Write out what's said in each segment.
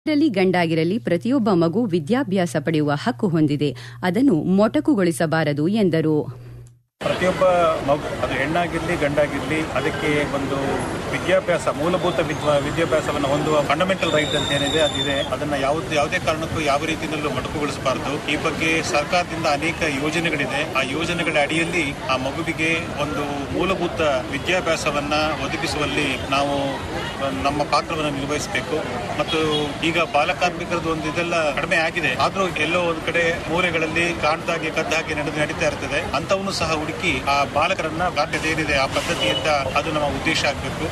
ಹೆಣ್ಣಿರಲಿ ಗಂಡಾಗಿರಲಿ ಪ್ರತಿಯೊಬ್ಬ ಮಗು ವಿದ್ಯಾಭ್ಯಾಸ ಪಡೆಯುವ ಹಕ್ಕು ಹೊಂದಿದೆ ಅದನ್ನು ಮೊಟಕುಗೊಳಿಸಬಾರದು ಎಂದರು ಪ್ರತಿಯೊಬ್ಬ ಮಗು ಅದು ಹೆಣ್ಣಾಗಿರ್ಲಿ ಗಂಡಾಗಿರ್ಲಿ ಅದಕ್ಕೆ ಒಂದು ವಿದ್ಯಾಭ್ಯಾಸ ಮೂಲಭೂತ ವಿದ್ವ ವಿದ್ಯಾಭ್ಯಾಸವನ್ನು ಹೊಂದುವ ಫಂಡಮೆಂಟಲ್ ರೈಟ್ ಅಂತ ಏನಿದೆ ಅದಿದೆ ಅದನ್ನ ಯಾವ್ದು ಯಾವುದೇ ಕಾರಣಕ್ಕೂ ಯಾವ ರೀತಿಯಲ್ಲೂ ಮೊಟಕುಗೊಳಿಸಬಾರದು ಈ ಬಗ್ಗೆ ಸರ್ಕಾರದಿಂದ ಅನೇಕ ಯೋಜನೆಗಳಿದೆ ಆ ಯೋಜನೆಗಳ ಅಡಿಯಲ್ಲಿ ಆ ಮಗುವಿಗೆ ಒಂದು ಮೂಲಭೂತ ವಿದ್ಯಾಭ್ಯಾಸವನ್ನ ಒದಗಿಸುವಲ್ಲಿ ನಾವು ನಮ್ಮ ಪಾತ್ರವನ್ನು ನಿರ್ವಹಿಸಬೇಕು ಮತ್ತು ಈಗ ಬಾಲಕಾರ್ಮಿಕರದ್ದು ಒಂದು ಇದೆಲ್ಲ ಕಡಿಮೆ ಆಗಿದೆ ಆದ್ರೂ ಎಲ್ಲೋ ಒಂದು ಕಡೆ ಮೂಲೆಗಳಲ್ಲಿ ಕಾಣ್ದಾಗೆ ಕದ್ದಾಗೆ ನಡೆದು ನಡೀತಾ ಇರ್ತದೆ ಅಂತವನ್ನು ಸಹ ಹುಡುಕಿ ಆ ಬಾಲಕರನ್ನ ಬಾಧ್ಯತೆ ಏನಿದೆ ಆ ಪದ್ಧತಿಯಿಂದ ಅದು ನಮ್ಮ ಉದ್ದೇಶ ಆಗಬೇಕು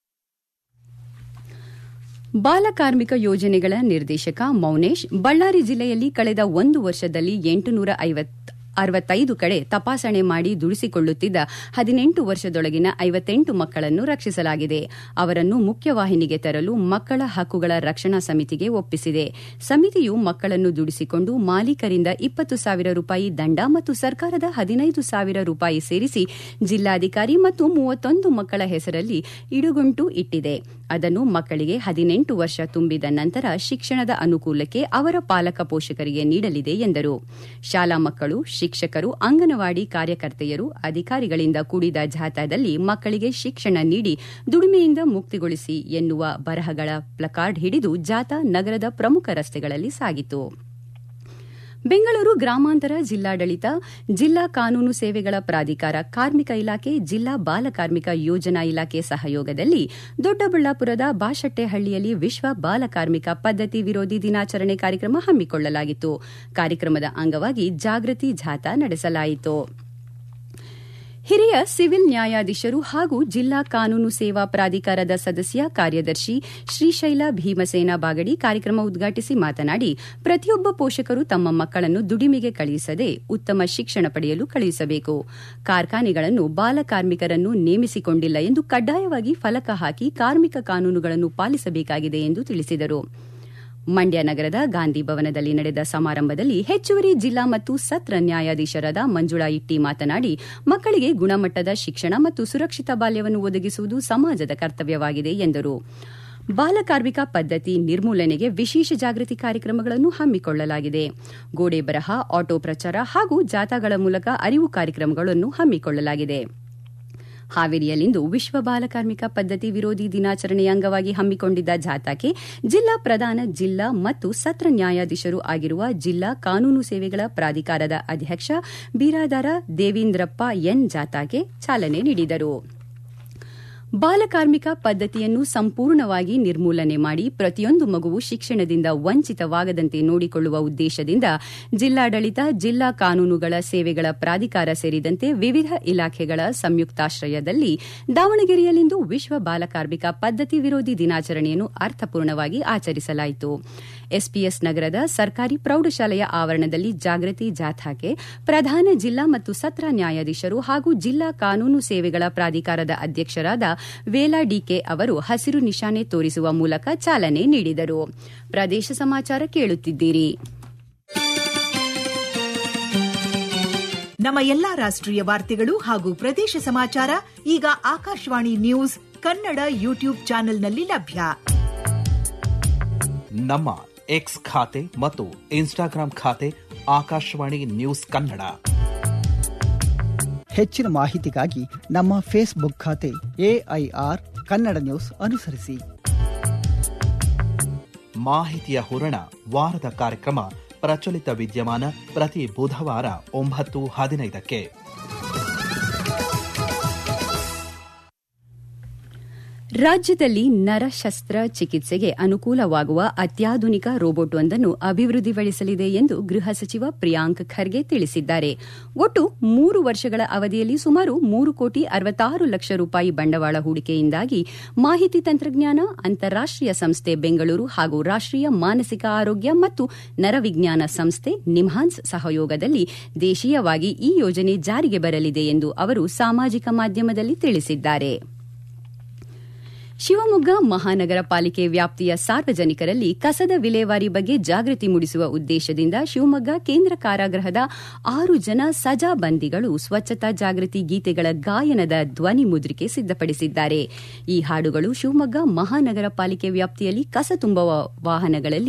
ಬಾಲಕಾರ್ಮಿಕ ಯೋಜನೆಗಳ ನಿರ್ದೇಶಕ ಮೌನೇಶ್ ಬಳ್ಳಾರಿ ಜಿಲ್ಲೆಯಲ್ಲಿ ಕಳೆದ ಒಂದು ವರ್ಷದಲ್ಲಿ ಎಂಟುನೂರ ಅರವತ್ತೈದು ಕಡೆ ತಪಾಸಣೆ ಮಾಡಿ ದುಡಿಸಿಕೊಳ್ಳುತ್ತಿದ್ದ ಹದಿನೆಂಟು ವರ್ಷದೊಳಗಿನ ಐವತ್ತೆಂಟು ಮಕ್ಕಳನ್ನು ರಕ್ಷಿಸಲಾಗಿದೆ ಅವರನ್ನು ಮುಖ್ಯವಾಹಿನಿಗೆ ತರಲು ಮಕ್ಕಳ ಹಕ್ಕುಗಳ ರಕ್ಷಣಾ ಸಮಿತಿಗೆ ಒಪ್ಪಿಸಿದೆ ಸಮಿತಿಯು ಮಕ್ಕಳನ್ನು ದುಡಿಸಿಕೊಂಡು ಮಾಲೀಕರಿಂದ ಇಪ್ಪತ್ತು ಸಾವಿರ ರೂಪಾಯಿ ದಂಡ ಮತ್ತು ಸರ್ಕಾರದ ಹದಿನೈದು ಸಾವಿರ ರೂಪಾಯಿ ಸೇರಿಸಿ ಜಿಲ್ಲಾಧಿಕಾರಿ ಮತ್ತು ಮೂವತ್ತೊಂದು ಮಕ್ಕಳ ಹೆಸರಲ್ಲಿ ಇಡುಗುಂಟು ಇಟ್ಟಿದೆ ಅದನ್ನು ಮಕ್ಕಳಿಗೆ ಹದಿನೆಂಟು ವರ್ಷ ತುಂಬಿದ ನಂತರ ಶಿಕ್ಷಣದ ಅನುಕೂಲಕ್ಕೆ ಅವರ ಪಾಲಕ ಪೋಷಕರಿಗೆ ನೀಡಲಿದೆ ಎಂದರು ಶಾಲಾ ಮಕ್ಕಳು ಶಿಕ್ಷಕರು ಅಂಗನವಾಡಿ ಕಾರ್ಯಕರ್ತೆಯರು ಅಧಿಕಾರಿಗಳಿಂದ ಕೂಡಿದ ಜಾಥಾದಲ್ಲಿ ಮಕ್ಕಳಿಗೆ ಶಿಕ್ಷಣ ನೀಡಿ ದುಡಿಮೆಯಿಂದ ಮುಕ್ತಿಗೊಳಿಸಿ ಎನ್ನುವ ಬರಹಗಳ ಪ್ಲಕಾರ್ಡ್ ಹಿಡಿದು ಜಾಥಾ ನಗರದ ಪ್ರಮುಖ ರಸ್ತೆಗಳಲ್ಲಿ ಸಾಗಿತು ಬೆಂಗಳೂರು ಗ್ರಾಮಾಂತರ ಜಿಲ್ಲಾಡಳಿತ ಜಿಲ್ಲಾ ಕಾನೂನು ಸೇವೆಗಳ ಪ್ರಾಧಿಕಾರ ಕಾರ್ಮಿಕ ಇಲಾಖೆ ಜಿಲ್ಲಾ ಬಾಲ ಕಾರ್ಮಿಕ ಯೋಜನಾ ಇಲಾಖೆ ಸಹಯೋಗದಲ್ಲಿ ದೊಡ್ಡಬಳ್ಳಾಪುರದ ಬಾಶೆಟ್ಟೆಹಳ್ಳಿಯಲ್ಲಿ ವಿಶ್ವ ಬಾಲ ಕಾರ್ಮಿಕ ಪದ್ಧತಿ ವಿರೋಧಿ ದಿನಾಚರಣೆ ಕಾರ್ಯಕ್ರಮ ಹಮ್ಮಿಕೊಳ್ಳಲಾಗಿತ್ತು ಕಾರ್ಯಕ್ರಮದ ಅಂಗವಾಗಿ ಜಾಗೃತಿ ಜಾಥಾ ನಡೆಸಲಾಯಿತು ಹಿರಿಯ ಸಿವಿಲ್ ನ್ಯಾಯಾಧೀಶರು ಹಾಗೂ ಜಿಲ್ಲಾ ಕಾನೂನು ಸೇವಾ ಪ್ರಾಧಿಕಾರದ ಸದಸ್ಯ ಕಾರ್ಯದರ್ಶಿ ಶ್ರೀಶೈಲ ಭೀಮಸೇನ ಬಾಗಡಿ ಕಾರ್ಯಕ್ರಮ ಉದ್ಘಾಟಿಸಿ ಮಾತನಾಡಿ ಪ್ರತಿಯೊಬ್ಬ ಪೋಷಕರು ತಮ್ಮ ಮಕ್ಕಳನ್ನು ದುಡಿಮೆಗೆ ಕಳುಹಿಸದೆ ಉತ್ತಮ ಶಿಕ್ಷಣ ಪಡೆಯಲು ಕಳುಹಿಸಬೇಕು ಕಾರ್ಖಾನೆಗಳನ್ನು ಬಾಲ ಕಾರ್ಮಿಕರನ್ನು ನೇಮಿಸಿಕೊಂಡಿಲ್ಲ ಎಂದು ಕಡ್ಡಾಯವಾಗಿ ಫಲಕ ಹಾಕಿ ಕಾರ್ಮಿಕ ಕಾನೂನುಗಳನ್ನು ಪಾಲಿಸಬೇಕಾಗಿದೆ ಎಂದು ತಿಳಿಸಿದರು ಮಂಡ್ಯ ನಗರದ ಗಾಂಧಿ ಭವನದಲ್ಲಿ ನಡೆದ ಸಮಾರಂಭದಲ್ಲಿ ಹೆಚ್ಚುವರಿ ಜಿಲ್ಲಾ ಮತ್ತು ಸತ್ರ ನ್ಯಾಯಾಧೀಶರಾದ ಮಂಜುಳಾ ಇಟ್ಟಿ ಮಾತನಾಡಿ ಮಕ್ಕಳಿಗೆ ಗುಣಮಟ್ಟದ ಶಿಕ್ಷಣ ಮತ್ತು ಸುರಕ್ಷಿತ ಬಾಲ್ಯವನ್ನು ಒದಗಿಸುವುದು ಸಮಾಜದ ಕರ್ತವ್ಯವಾಗಿದೆ ಎಂದರು ಬಾಲಕಾರ್ಮಿಕ ಪದ್ಧತಿ ನಿರ್ಮೂಲನೆಗೆ ವಿಶೇಷ ಜಾಗೃತಿ ಕಾರ್ಯಕ್ರಮಗಳನ್ನು ಹಮ್ಮಿಕೊಳ್ಳಲಾಗಿದೆ ಗೋಡೆ ಬರಹ ಆಟೋ ಪ್ರಚಾರ ಹಾಗೂ ಜಾಥಾಗಳ ಮೂಲಕ ಅರಿವು ಕಾರ್ಯಕ್ರಮಗಳನ್ನು ಹಮ್ಮಿಕೊಳ್ಳಲಾಗಿದೆ ಹಾವೇರಿಯಲ್ಲಿಂದು ವಿಶ್ವ ಬಾಲಕಾರ್ಮಿಕ ಪದ್ಧತಿ ವಿರೋಧಿ ದಿನಾಚರಣೆಯ ಅಂಗವಾಗಿ ಹಮ್ಮಿಕೊಂಡಿದ್ದ ಜಾಥಾಕ್ಕೆ ಜಿಲ್ಲಾ ಪ್ರಧಾನ ಜಿಲ್ಲಾ ಮತ್ತು ಸತ್ರ ನ್ಯಾಯಾಧೀಶರು ಆಗಿರುವ ಜಿಲ್ಲಾ ಕಾನೂನು ಸೇವೆಗಳ ಪ್ರಾಧಿಕಾರದ ಅಧ್ಯಕ್ಷ ಬೀರಾದಾರ ದೇವೀಂದ್ರಪ್ಪ ಎನ್ ಜಾಥಾಗೆ ಚಾಲನೆ ನೀಡಿದರು ಬಾಲಕಾರ್ಮಿಕ ಪದ್ಧತಿಯನ್ನು ಸಂಪೂರ್ಣವಾಗಿ ನಿರ್ಮೂಲನೆ ಮಾಡಿ ಪ್ರತಿಯೊಂದು ಮಗುವು ಶಿಕ್ಷಣದಿಂದ ವಂಚಿತವಾಗದಂತೆ ನೋಡಿಕೊಳ್ಳುವ ಉದ್ದೇಶದಿಂದ ಜಿಲ್ಲಾಡಳಿತ ಜಿಲ್ಲಾ ಕಾನೂನುಗಳ ಸೇವೆಗಳ ಪ್ರಾಧಿಕಾರ ಸೇರಿದಂತೆ ವಿವಿಧ ಇಲಾಖೆಗಳ ಸಂಯುಕ್ತಾಶ್ರಯದಲ್ಲಿ ದಾವಣಗೆರೆಯಲ್ಲಿಂದು ವಿಶ್ವ ಬಾಲಕಾರ್ಮಿಕ ಪದ್ಧತಿ ವಿರೋಧಿ ದಿನಾಚರಣೆಯನ್ನು ಅರ್ಥಪೂರ್ಣವಾಗಿ ಆಚರಿಸಲಾಯಿತು ಎಸ್ಪಿಎಸ್ ನಗರದ ಸರ್ಕಾರಿ ಪ್ರೌಢಶಾಲೆಯ ಆವರಣದಲ್ಲಿ ಜಾಗೃತಿ ಜಾಥಾಕ್ಕೆ ಪ್ರಧಾನ ಜಿಲ್ಲಾ ಮತ್ತು ಸತ್ರ ನ್ಯಾಯಾಧೀಶರು ಹಾಗೂ ಜಿಲ್ಲಾ ಕಾನೂನು ಸೇವೆಗಳ ಪ್ರಾಧಿಕಾರದ ಅಧ್ಯಕ್ಷರಾದ ವೇಲಾ ಡಿಕೆ ಅವರು ಹಸಿರು ನಿಶಾನೆ ತೋರಿಸುವ ಮೂಲಕ ಚಾಲನೆ ನೀಡಿದರು ಪ್ರದೇಶ ಸಮಾಚಾರ ಕೇಳುತ್ತಿದ್ದೀರಿ ನಮ್ಮ ಎಲ್ಲಾ ರಾಷ್ಟ್ರೀಯ ವಾರ್ತೆಗಳು ಹಾಗೂ ಪ್ರದೇಶ ಸಮಾಚಾರ ಈಗ ಆಕಾಶವಾಣಿ ನ್ಯೂಸ್ ಕನ್ನಡ ಯೂಟ್ಯೂಬ್ ಚಾನೆಲ್ನಲ್ಲಿ ಲಭ್ಯ ನಮ್ಮ ಎಕ್ಸ್ ಖಾತೆ ಮತ್ತು ಇನ್ಸ್ಟಾಗ್ರಾಂ ಖಾತೆ ಆಕಾಶವಾಣಿ ನ್ಯೂಸ್ ಕನ್ನಡ ಹೆಚ್ಚಿನ ಮಾಹಿತಿಗಾಗಿ ನಮ್ಮ ಫೇಸ್ಬುಕ್ ಖಾತೆ ಎಐಆರ್ ಕನ್ನಡ ನ್ಯೂಸ್ ಅನುಸರಿಸಿ ಮಾಹಿತಿಯ ಹೂರಣ ವಾರದ ಕಾರ್ಯಕ್ರಮ ಪ್ರಚಲಿತ ವಿದ್ಯಮಾನ ಪ್ರತಿ ಬುಧವಾರ ಒಂಬತ್ತು ಹದಿನೈದಕ್ಕೆ ರಾಜ್ಯದಲ್ಲಿ ನರಶಸ್ತ್ರ ಚಿಕಿತ್ಸೆಗೆ ಅನುಕೂಲವಾಗುವ ಅತ್ಯಾಧುನಿಕ ರೋಬೋಟ್ ಒಂದನ್ನು ಅಭಿವೃದ್ಧಿಪಡಿಸಲಿದೆ ಎಂದು ಗೃಹ ಸಚಿವ ಪ್ರಿಯಾಂಕ್ ಖರ್ಗೆ ತಿಳಿಸಿದ್ದಾರೆ ಒಟ್ಟು ಮೂರು ವರ್ಷಗಳ ಅವಧಿಯಲ್ಲಿ ಸುಮಾರು ಮೂರು ಕೋಟಿ ಅರವತ್ತಾರು ಲಕ್ಷ ರೂಪಾಯಿ ಬಂಡವಾಳ ಹೂಡಿಕೆಯಿಂದಾಗಿ ಮಾಹಿತಿ ತಂತ್ರಜ್ಞಾನ ಅಂತಾರಾಷ್ಟೀಯ ಸಂಸ್ಥೆ ಬೆಂಗಳೂರು ಹಾಗೂ ರಾಷ್ಟೀಯ ಮಾನಸಿಕ ಆರೋಗ್ಯ ಮತ್ತು ನರವಿಜ್ಞಾನ ಸಂಸ್ಥೆ ನಿಮ್ಹಾನ್ಸ್ ಸಹಯೋಗದಲ್ಲಿ ದೇಶೀಯವಾಗಿ ಈ ಯೋಜನೆ ಜಾರಿಗೆ ಬರಲಿದೆ ಎಂದು ಅವರು ಸಾಮಾಜಿಕ ಮಾಧ್ಯಮದಲ್ಲಿ ತಿಳಿಸಿದ್ದಾರೆ ಶಿವಮೊಗ್ಗ ಮಹಾನಗರ ಪಾಲಿಕೆ ವ್ಯಾಪ್ತಿಯ ಸಾರ್ವಜನಿಕರಲ್ಲಿ ಕಸದ ವಿಲೇವಾರಿ ಬಗ್ಗೆ ಜಾಗೃತಿ ಮೂಡಿಸುವ ಉದ್ದೇಶದಿಂದ ಶಿವಮೊಗ್ಗ ಕೇಂದ್ರ ಕಾರಾಗೃಹದ ಆರು ಜನ ಸಜಾ ಬಂದಿಗಳು ಸ್ವಚ್ಛತಾ ಜಾಗೃತಿ ಗೀತೆಗಳ ಗಾಯನದ ಧ್ವನಿ ಮುದ್ರಿಕೆ ಸಿದ್ದಪಡಿಸಿದ್ದಾರೆ ಈ ಹಾಡುಗಳು ಶಿವಮೊಗ್ಗ ಮಹಾನಗರ ಪಾಲಿಕೆ ವ್ಯಾಪ್ತಿಯಲ್ಲಿ ಕಸ ತುಂಬುವ ವಾಹನಗಳಲ್ಲಿ